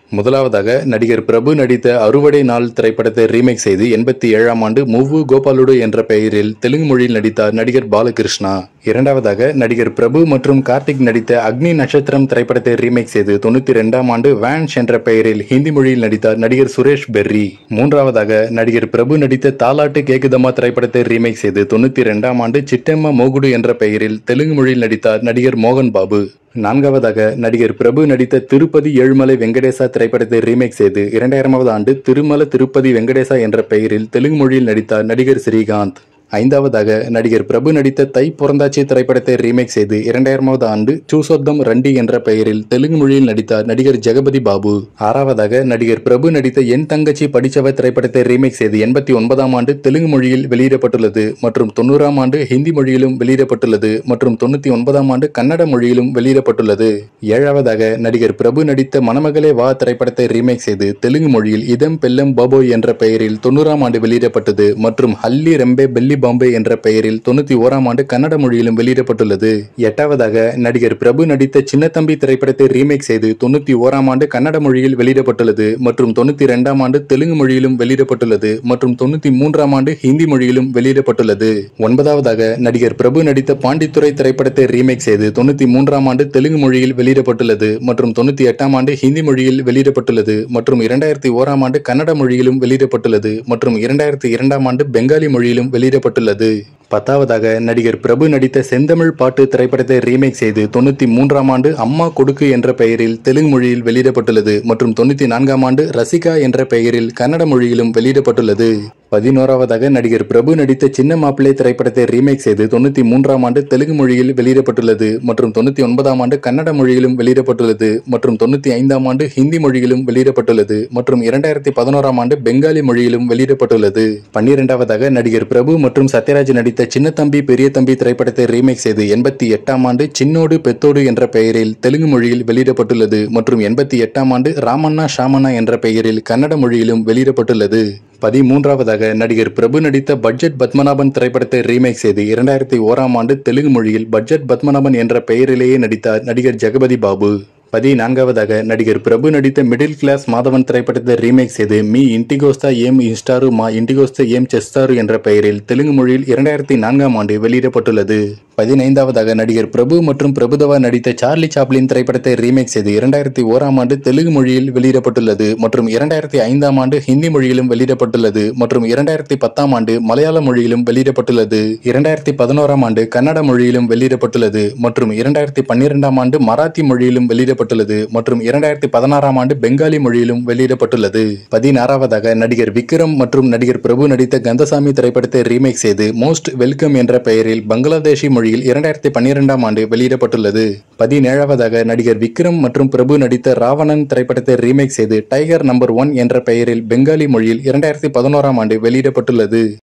முதலாவதாக நடிகர் பிரபு நடித்த அறுவடை நாள் திரைப்படத்தை ரீமேக் செய்து எண்பத்தி ஏழாம் ஆண்டு முவ்வு கோபாலுடு என்ற பெயரில் தெலுங்கு மொழியில் நடித்தார் நடிகர் பாலகிருஷ்ணா இரண்டாவதாக நடிகர் பிரபு மற்றும் கார்த்திக் நடித்த அக்னி நட்சத்திரம் திரைப்படத்தை ரீமேக் செய்து தொண்ணூத்தி ரெண்டாம் ஆண்டு வேன்ஸ் என்ற பெயரில் ஹிந்தி மொழியில் நடித்தார் நடிகர் சுரேஷ் பெர்ரி மூன்றாவதாக நடிகர் பிரபு நடித்த தாலாட்டு கேக்குதம்மா திரைப்படத்தை ரீமேக் செய்து தொண்ணூத்தி ரெண்டாம் ஆண்டு சிட்டம்மா மோகுடு என்ற பெயரில் தெலுங்கு மொழியில் நடித்தார் நடிகர் மோகன் பாபு நான்காவதாக நடிகர் பிரபு நடித்த திருப்பதி ஏழுமலை வெங்கடேசா திரைப்படத்தை ரீமேக் செய்து இரண்டாயிரமாவது ஆண்டு திருமல திருப்பதி வெங்கடேசா என்ற பெயரில் தெலுங்கு மொழியில் நடித்தார் நடிகர் ஸ்ரீகாந்த் ஐந்தாவதாக நடிகர் பிரபு நடித்த தை பிறந்தாச்சி திரைப்படத்தை ரீமேக் செய்து இரண்டாயிரமாவது ஆண்டு சூசோத்தம் ரண்டி என்ற பெயரில் தெலுங்கு மொழியில் நடித்தார் நடிகர் ஜெகபதி பாபு ஆறாவதாக நடிகர் பிரபு நடித்த என் தங்கச்சி படிச்சவ திரைப்படத்தை ரீமேக் செய்து எண்பத்தி ஒன்பதாம் ஆண்டு தெலுங்கு மொழியில் வெளியிடப்பட்டுள்ளது மற்றும் தொண்ணூறாம் ஆண்டு ஹிந்தி மொழியிலும் வெளியிடப்பட்டுள்ளது மற்றும் தொண்ணூத்தி ஒன்பதாம் ஆண்டு கன்னட மொழியிலும் வெளியிடப்பட்டுள்ளது ஏழாவதாக நடிகர் பிரபு நடித்த மணமகளே வா திரைப்படத்தை ரீமேக் செய்து தெலுங்கு மொழியில் இதம் பெல்லம் பாபோய் என்ற பெயரில் தொண்ணூறாம் ஆண்டு வெளியிடப்பட்டது மற்றும் ஹல்லி ரெம்பே பெல்லி பாம்பே என்ற பெயரில் தொண்ணூத்தி ஓராம் ஆண்டு கன்னட மொழியிலும் வெளியிடப்பட்டுள்ளது எட்டாவதாக நடிகர் பிரபு நடித்த சின்னத்தம்பி திரைப்படத்தை ரீமேக் செய்து தொண்ணூத்தி ஓராம் ஆண்டு கன்னட மொழியில் வெளியிடப்பட்டுள்ளது மற்றும் தொண்ணூத்தி இரண்டாம் ஆண்டு தெலுங்கு மொழியிலும் வெளியிடப்பட்டுள்ளது மற்றும் தொண்ணூத்தி மூன்றாம் ஆண்டு ஹிந்தி மொழியிலும் வெளியிடப்பட்டுள்ளது ஒன்பதாவதாக நடிகர் பிரபு நடித்த பாண்டித்துறை திரைப்படத்தை ரீமேக் செய்து தொண்ணூத்தி மூன்றாம் ஆண்டு தெலுங்கு மொழியில் வெளியிடப்பட்டுள்ளது மற்றும் தொண்ணூத்தி எட்டாம் ஆண்டு ஹிந்தி மொழியில் வெளியிடப்பட்டுள்ளது மற்றும் இரண்டாயிரத்தி ஓராம் ஆண்டு கன்னட மொழியிலும் வெளியிடப்பட்டுள்ளது மற்றும் இரண்டாயிரத்தி இரண்டாம் ஆண்டு பெங்காலி மொழியிலும் வெளியிடப்பட்டுள்ளது பத்தாவதாக நடிகர் பிரபு நடித்த செந்தமிழ் பாட்டு திரைப்படத்தை ரீமேக் செய்து தொண்ணூத்தி மூன்றாம் ஆண்டு அம்மா கொடுக்கு என்ற பெயரில் தெலுங்கு மொழியில் வெளியிடப்பட்டுள்ளது மற்றும் தொண்ணூத்தி நான்காம் ஆண்டு ரசிகா என்ற பெயரில் கன்னட மொழியிலும் வெளியிடப்பட்டுள்ளது பதினோராவதாக நடிகர் பிரபு நடித்த சின்ன மாப்பிள்ளை திரைப்படத்தை ரீமேக் செய்து தொண்ணூத்தி மூன்றாம் ஆண்டு தெலுங்கு மொழியில் வெளியிடப்பட்டுள்ளது மற்றும் தொண்ணூத்தி ஒன்பதாம் ஆண்டு கன்னட மொழியிலும் வெளியிடப்பட்டுள்ளது மற்றும் தொண்ணூத்தி ஐந்தாம் ஆண்டு ஹிந்தி மொழியிலும் வெளியிடப்பட்டுள்ளது மற்றும் இரண்டாயிரத்தி பதினோராம் ஆண்டு பெங்காலி மொழியிலும் வெளியிடப்பட்டுள்ளது பன்னிரெண்டாவதாக நடிகர் பிரபு மற்றும் சத்யராஜ் நடித்த சின்னத்தம்பி பெரிய தம்பி திரைப்படத்தை ரீமேக் செய்து எண்பத்தி எட்டாம் ஆண்டு சின்னோடு பெத்தோடு என்ற பெயரில் தெலுங்கு மொழியில் வெளியிடப்பட்டுள்ளது மற்றும் எண்பத்தி எட்டாம் ஆண்டு ராமண்ணா ஷாமண்ணா என்ற பெயரில் கன்னட மொழியிலும் வெளியிடப்பட்டுள்ளது பதிமூன்றாவதாக நடிகர் பிரபு நடித்த பட்ஜெட் பத்மநாபன் திரைப்படத்தை ரீமேக் செய்து இரண்டாயிரத்தி ஓராம் ஆண்டு தெலுங்கு மொழியில் பட்ஜெட் பத்மநாபன் என்ற பெயரிலேயே நடித்தார் நடிகர் ஜெகபதி பாபு பதினான்காவதாக நடிகர் பிரபு நடித்த மிடில் கிளாஸ் மாதவன் திரைப்படத்தை ரீமேக் செய்து மீ இன்டிகோஸ்தா ஏம் இன்ஸ்டாரு மா இன்டிகோஸ்தா ஏம் செஸ்தாரு என்ற பெயரில் தெலுங்கு மொழியில் இரண்டாயிரத்தி நான்காம் ஆண்டு வெளியிடப்பட்டுள்ளது பதினைந்தாவதாக நடிகர் பிரபு மற்றும் பிரபுதவா நடித்த சார்லி சாப்ளின் திரைப்படத்தை ரீமேக் செய்து இரண்டாயிரத்தி ஓராம் ஆண்டு தெலுங்கு மொழியில் வெளியிடப்பட்டுள்ளது மற்றும் இரண்டாயிரத்தி ஐந்தாம் ஆண்டு ஹிந்தி மொழியிலும் வெளியிடப்பட்டுள்ளது மற்றும் இரண்டாயிரத்தி பத்தாம் ஆண்டு மலையாள மொழியிலும் வெளியிடப்பட்டுள்ளது இரண்டாயிரத்தி பதினோராம் ஆண்டு கன்னட மொழியிலும் வெளியிடப்பட்டுள்ளது மற்றும் இரண்டாயிரத்தி பன்னிரெண்டாம் ஆண்டு மராத்தி மொழியிலும் வெளியிடப்பட்டுள்ளது மற்றும் இரண்டாயிரத்தி பதினாறாம் ஆண்டு பெங்காலி மொழியிலும் வெளியிடப்பட்டுள்ளது பதினாறாவதாக நடிகர் விக்ரம் மற்றும் நடிகர் பிரபு நடித்த கந்தசாமி திரைப்படத்தை ரீமேக் செய்து மோஸ்ட் வெல்கம் என்ற பெயரில் பங்களாதேஷி மொழியில் இரண்டாயிரத்தி பன்னிரெண்டாம் ஆண்டு வெளியிடப்பட்டுள்ளது பதினேழாவதாக நடிகர் விக்ரம் மற்றும் பிரபு நடித்த ராவணன் திரைப்படத்தை ரீமேக் செய்து டைகர் நம்பர் ஒன் என்ற பெயரில் பெங்காலி மொழியில் இரண்டாயிரத்தி பதினோராம் ஆண்டு வெளியிடப்பட்டுள்ளது